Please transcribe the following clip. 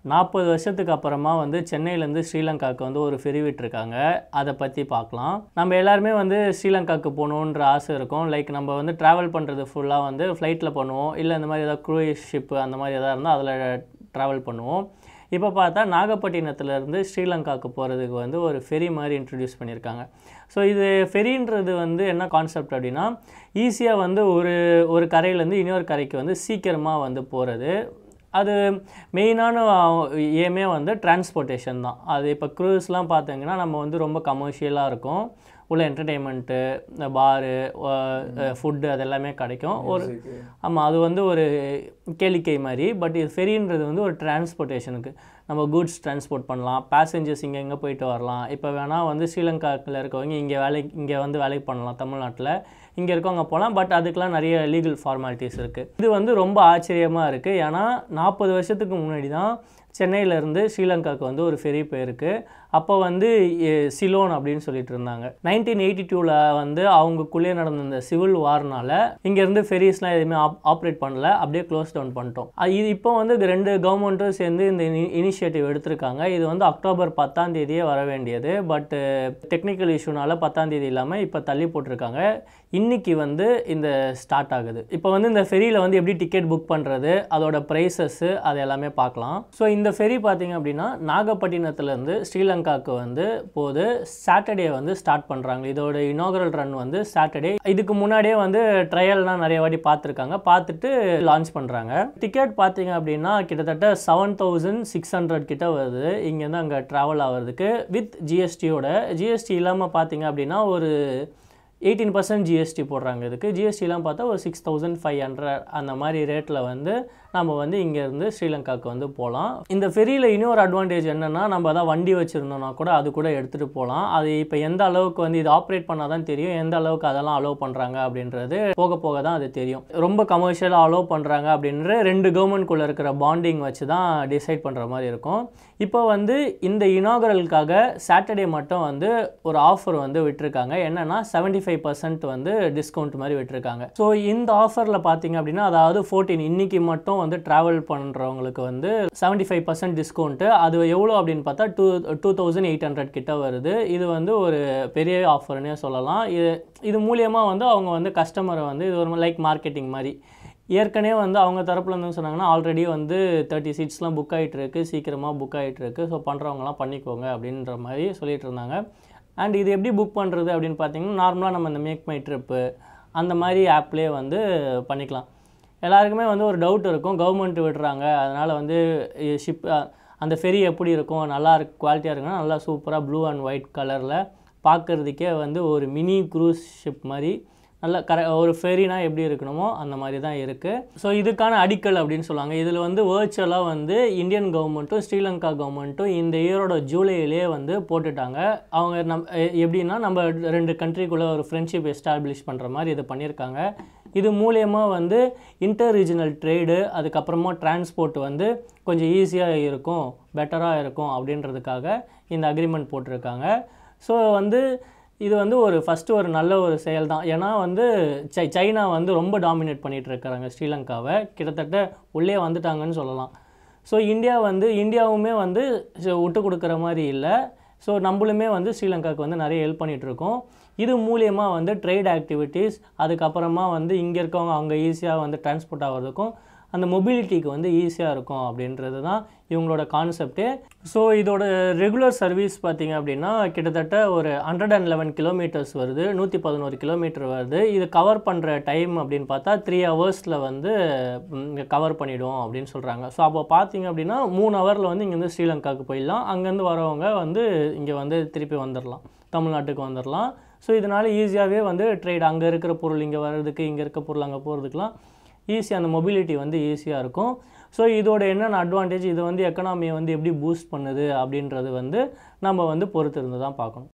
நாற்பது வருஷத்துக்கு அப்புறமா வந்து சென்னையிலேருந்து ஸ்ரீலங்காவுக்கு வந்து ஒரு ஃபெரி விட்டுருக்காங்க அதை பற்றி பார்க்கலாம் நம்ம எல்லாருமே வந்து ஸ்ரீலங்காவுக்கு போகணுன்ற ஆசை இருக்கும் லைக் நம்ம வந்து ட்ராவல் பண்ணுறது ஃபுல்லாக வந்து ஃப்ளைட்டில் பண்ணுவோம் இல்லை இந்த மாதிரி ஏதாவது க்ரூயிஸ் ஷிப்பு அந்த மாதிரி எதாவது இருந்தால் அதில் ட்ராவல் பண்ணுவோம் இப்போ பார்த்தா நாகப்பட்டினத்துலேருந்து ஸ்ரீலங்காவுக்கு போகிறதுக்கு வந்து ஒரு ஃபெரி மாதிரி இன்ட்ரடியூஸ் பண்ணியிருக்காங்க ஸோ இது ஃபெரின்றது வந்து என்ன கான்செப்ட் அப்படின்னா ஈஸியாக வந்து ஒரு ஒரு கரையிலேருந்து இன்னொரு கரைக்கு வந்து சீக்கிரமாக வந்து போகிறது அது மெயினான ஏமே வந்து டிரான்ஸ்போர்ட்டேஷன் தான் அது இப்போ க்ரூஸ்லாம் பார்த்தீங்கன்னா நம்ம வந்து ரொம்ப கமர்ஷியலாக இருக்கும் உள்ள என்டர்டெயின்மெண்ட்டு இந்த பாரு ஃபுட்டு அது எல்லாமே கிடைக்கும் ஒரு ஆமாம் அது வந்து ஒரு கேளிக்கை மாதிரி பட் இது ஃபெரின்றது வந்து ஒரு டிரான்ஸ்போர்ட்டேஷனுக்கு நம்ம கூட்ஸ் டிரான்ஸ்போர்ட் பண்ணலாம் பேசஞ்சர்ஸ் இங்கே எங்கே போயிட்டு வரலாம் இப்போ வேணால் வந்து ஸ்ரீலங்காவில் இருக்கவங்க இங்கே வேலைக்கு இங்கே வந்து வேலைக்கு பண்ணலாம் தமிழ்நாட்டில் இங்கே இருக்கவங்க போகலாம் பட் அதுக்கெலாம் நிறைய லீகல் ஃபார்மாலிட்டிஸ் இருக்குது இது வந்து ரொம்ப ஆச்சரியமாக இருக்குது ஏன்னா நாற்பது வருஷத்துக்கு முன்னாடி தான் சென்னையிலேருந்து ஸ்ரீலங்காவுக்கு வந்து ஒரு ஃபெரி போயிருக்கு அப்போ வந்து எ- சிலோன் அப்படின்னு சொல்லிட்டு இருந்தாங்க நைன்டீன் எயிட்டி டூவில் வந்து அவங்களுக்குள்ளே நடந்த இந்த சிவில் வார்னால இங்கேருந்து ஃபெரிஸ்லாம் எதுவுமே ஆப் ஆப்ரேட் பண்ணல அப்படியே க்ளோஸ் டவுன் பண்ணிட்டோம் அது இது இப்போ வந்து இது ரெண்டு கவர்மெண்ட்டும் சேர்ந்து இந்த இனிஷியேட்டிவ் எடுத்திருக்காங்க இது வந்து அக்டோபர் பத்தாம் தேதியே வர வேண்டியது பட் டெக்னிக்கல் இஷ்யூனால பத்தாம் தேதி இல்லாமல் இப்போ தள்ளி போட்டிருக்காங்க இன்னைக்கு வந்து இந்த ஸ்டார்ட் ஆகுது இப்போ வந்து இந்த ஃபெரியில் வந்து எப்படி டிக்கெட் புக் பண்ணுறது அதோட ப்ரைஸஸ்ஸு அது எல்லாமே பார்க்கலாம் ஸோ இந்த ஃபெரி பார்த்தீங்க அப்படின்னா நாகப்பட்டினத்துலேருந்து ஸ்ரீலங்காவுக்கு வந்து போது சாட்டர்டே வந்து ஸ்டார்ட் பண்ணுறாங்க இதோட இனாகரல் ரன் வந்து சாட்டர்டே இதுக்கு முன்னாடியே வந்து ட்ரையல்லாம் நிறைய வாட்டி பார்த்துருக்காங்க பார்த்துட்டு லான்ச் பண்ணுறாங்க டிக்கெட் பார்த்தீங்க அப்படின்னா கிட்டத்தட்ட செவன் தௌசண்ட் சிக்ஸ் ஹண்ட்ரட் கிட்ட வருது இங்கேருந்து அங்கே ட்ராவல் ஆகிறதுக்கு வித் ஜிஎஸ்டியோட ஜிஎஸ்டி இல்லாமல் பார்த்தீங்க அப்படின்னா ஒரு எயிட்டீன் பர்சன்ட் ஜிஎஸ்டி போடுறாங்க இதுக்கு ஜிஎஸ்டிலாம் பார்த்தா ஒரு சிக்ஸ் தௌசண்ட் ஃபைவ் ஹண்ட்ரட் அந்த மாதிரி ரேட்டில் வந்து நம்ம வந்து இங்கேருந்து ஸ்ரீலங்காவுக்கு வந்து போகலாம் இந்த ஃபெரியில் இன்னொரு அட்வான்டேஜ் என்னென்னா நம்ம அதான் வண்டி வச்சுருந்தோம்னா கூட அது கூட எடுத்துகிட்டு போகலாம் அது இப்போ எந்த அளவுக்கு வந்து இது ஆப்ரேட் பண்ணால் தான் தெரியும் எந்த அளவுக்கு அதெல்லாம் அலோவ் பண்ணுறாங்க அப்படின்றது போக போக தான் அது தெரியும் ரொம்ப கமர்ஷியலாக அலோவ் பண்ணுறாங்க அப்படின்ற ரெண்டு கவர்மெண்ட்குள்ளே இருக்கிற பாண்டிங் வச்சு தான் டிசைட் பண்ணுற மாதிரி இருக்கும் இப்போ வந்து இந்த இனாகரலுக்காக சாட்டர்டே மட்டும் வந்து ஒரு ஆஃபர் வந்து விட்டுருக்காங்க என்னன்னா 75% ஃபைவ் பர்சன்ட் வந்து டிஸ்கவுண்ட் மாதிரி விட்டுருக்காங்க ஸோ இந்த ஆஃபரில் பார்த்தீங்க அப்படின்னா அதாவது ஃபோர்டீன் இன்னைக்கு மட்டும் வந்து ட்ராவல் பண்ணுறவங்களுக்கு வந்து 75% ஃபைவ் பர்சன்ட் டிஸ்கவுண்ட்டு அது எவ்வளோ அப்படின்னு பார்த்தா two two thousand eight hundred கிட்ட வருது இது வந்து ஒரு பெரிய ஆஃபர்னே சொல்லலாம் இது இது மூலியமாக வந்து அவங்க வந்து கஸ்டமரை வந்து இது ஒரு லைக் மார்க்கெட்டிங் மாதிரி ஏற்கனவே வந்து அவங்க தரப்புல இருந்து சொன்னாங்கன்னா ஆல்ரெடி வந்து தேர்ட்டி சீட்ஸ்லாம் புக் ஆகிட்டு இருக்கு சீக்கிரமாக புக் ஆகிட்டு இருக்கு ஸோ பண்ணுறவங்களாம் பண்ணிக்கோங்க அப்படின்ற மாதிரி சொல்லிட்டு இருந்தாங்க அண்ட் இது எப்படி புக் பண்ணுறது அப்படின்னு பார்த்தீங்கன்னா நார்மலாக நம்ம இந்த மேக் மை ட்ரிப்பு அந்த மாதிரி ஆப்லேயே வந்து பண்ணிக்கலாம் எல்லாருக்குமே வந்து ஒரு டவுட் இருக்கும் கவர்மெண்ட் விடுறாங்க அதனால் வந்து ஷிப் அந்த ஃபெரி எப்படி இருக்கும் நல்லா இருக்கு குவாலிட்டியாக இருக்குன்னா நல்லா சூப்பராக ப்ளூ அண்ட் ஒயிட் கலரில் பார்க்குறதுக்கே வந்து ஒரு மினி க்ரூஸ் ஷிப் மாதிரி நல்ல கர ஒரு ஃபெரினா எப்படி இருக்கணுமோ அந்த மாதிரி தான் இருக்குது ஸோ இதுக்கான அடிக்கல் அப்படின்னு சொல்லுவாங்க இதில் வந்து வேர்ச்சுவலாக வந்து இந்தியன் கவர்மெண்ட்டும் ஸ்ரீலங்கா கவர்மெண்ட்டும் இந்த இயரோட ஜூலையிலே வந்து போட்டுட்டாங்க அவங்க நம் எ- எப்படின்னா நம்ம ரெண்டு கண்ட்ரிக்குள்ளே ஒரு ஃப்ரெண்ட்ஷிப் எஸ்டாப்ளிஷ் பண்ணுற மாதிரி இது பண்ணியிருக்காங்க இது மூலியமாக வந்து இன்டர் ரீஜனல் ட்ரேடு அதுக்கப்புறமா டிரான்ஸ்போர்ட் வந்து கொஞ்சம் ஈஸியாக இருக்கும் பெட்டராக இருக்கும் அப்படின்றதுக்காக இந்த அக்ரிமெண்ட் போட்டிருக்காங்க ஸோ வந்து இது வந்து ஒரு ஃபஸ்ட்டு ஒரு நல்ல ஒரு செயல் தான் ஏன்னா வந்து சை சைனா வந்து ரொம்ப டாமினேட் பண்ணிட்டு இருக்காங்க ஸ்ரீலங்காவை கிட்டத்தட்ட உள்ளே வந்துட்டாங்கன்னு சொல்லலாம் ஸோ இந்தியா வந்து இந்தியாவுமே வந்து ச- விட்டு கொடுக்குற மாதிரி இல்லை ஸோ நம்மளுமே வந்து ஸ்ரீலங்காவுக்கு வந்து நிறைய ஹெல்ப் பண்ணிட்டு இருக்கோம் இது மூலியமாக வந்து ட்ரேட் ஆக்டிவிட்டீஸ் அதுக்கப்புறமா வந்து இங்கே இருக்கவங்க அங்கே ஈஸியாக வந்து டிரான்ஸ்போர்ட் ஆகிறதுக்கும் அந்த மொபிலிட்டிக்கு வந்து ஈஸியாக இருக்கும் அப்படின்றது தான் இவங்களோட கான்செப்டே ஸோ இதோட ரெகுலர் சர்வீஸ் பார்த்தீங்க அப்படின்னா கிட்டத்தட்ட ஒரு ஹண்ட்ரட் அண்ட் லெவன் கிலோமீட்டர்ஸ் வருது நூற்றி பதினோரு கிலோமீட்டர் வருது இது கவர் பண்ணுற டைம் அப்படின்னு பார்த்தா த்ரீ ஹவர்ஸில் வந்து கவர் பண்ணிடும் அப்படின்னு சொல்கிறாங்க ஸோ அப்போ பார்த்தீங்க அப்படின்னா மூணு ஹவரில் வந்து இங்கேருந்து ஸ்ரீலங்காவுக்கு போயிடலாம் அங்கேருந்து வரவங்க வந்து இங்கே வந்து திருப்பி வந்துடலாம் தமிழ்நாட்டுக்கு வந்துடலாம் ஸோ இதனால் ஈஸியாகவே வந்து ட்ரேட் அங்கே இருக்கிற பொருள் இங்கே வர்றதுக்கு இங்கே இருக்க பொருள் அங்கே போகிறதுக்குலாம் ஈஸியாக அந்த மொபிலிட்டி வந்து ஈஸியாக இருக்கும் ஸோ இதோட என்னென்ன அட்வான்டேஜ் இது வந்து எக்கனாமியை வந்து எப்படி பூஸ்ட் பண்ணுது அப்படின்றது வந்து நம்ம வந்து பொறுத்து இருந்து தான் பார்க்கணும்